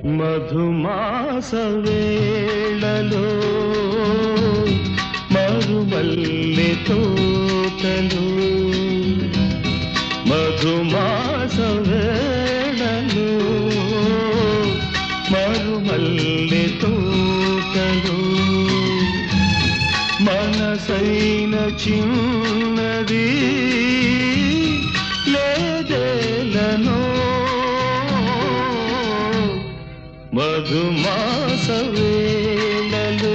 మధుమాస వేళలో మరుమల్లె తోటలు మధుమాస వేళలో మరుమల్లె తోటలు మనసైన చిన్నది లేదేలనో మధుమాస వేళలో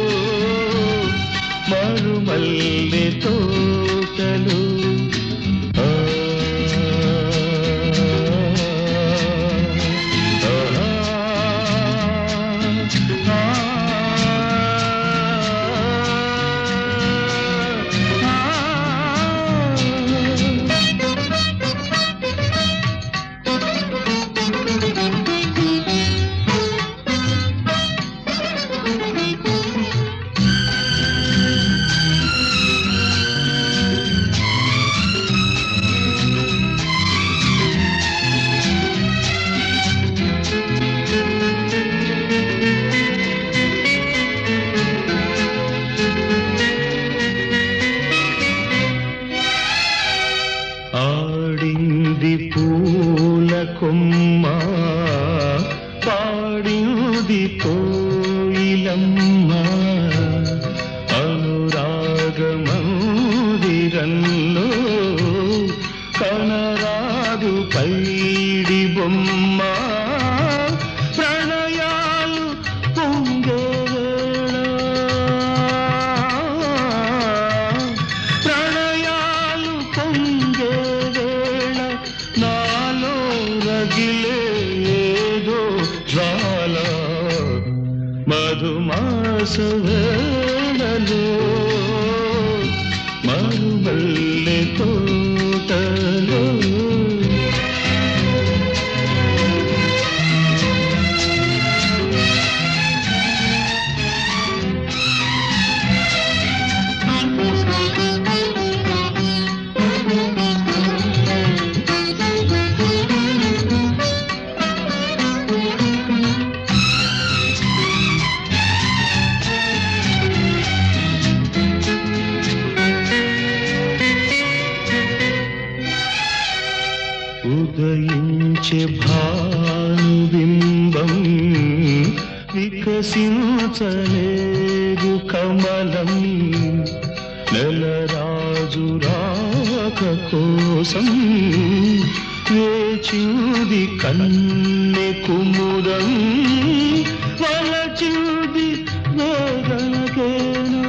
మరుమల్లె తోటలు ఆ, ఆ, ఆ. ఆడింది పూల కొమ్మ పాడింది కోయిలమ్మ అనురాగ మందిరంలో కనరాదు పైడి బొమ్మ ప్రణయాలు పొంగే వేళ ప్రణయాలు పొంగే వేళ నాలో రగిలే ఏదో జ్వాల మధుమాస వేళలో మరుమల్లె తోటలో ఉదయించే భానుబింబం వికసించలేదు కమలం నెలరాజు రాక కోసం వేచింది కన్నె కుముదం వలచింది వేదనకేనా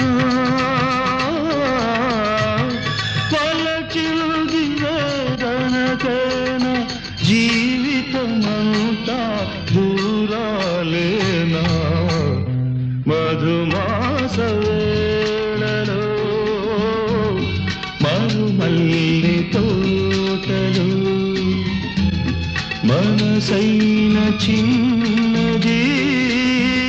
వలచింది వేదనకేనా జీవితమంతా దూరాలేనా మధుమాస వేళలో మరుమల్లి తోటలు మనసైన చిన్నది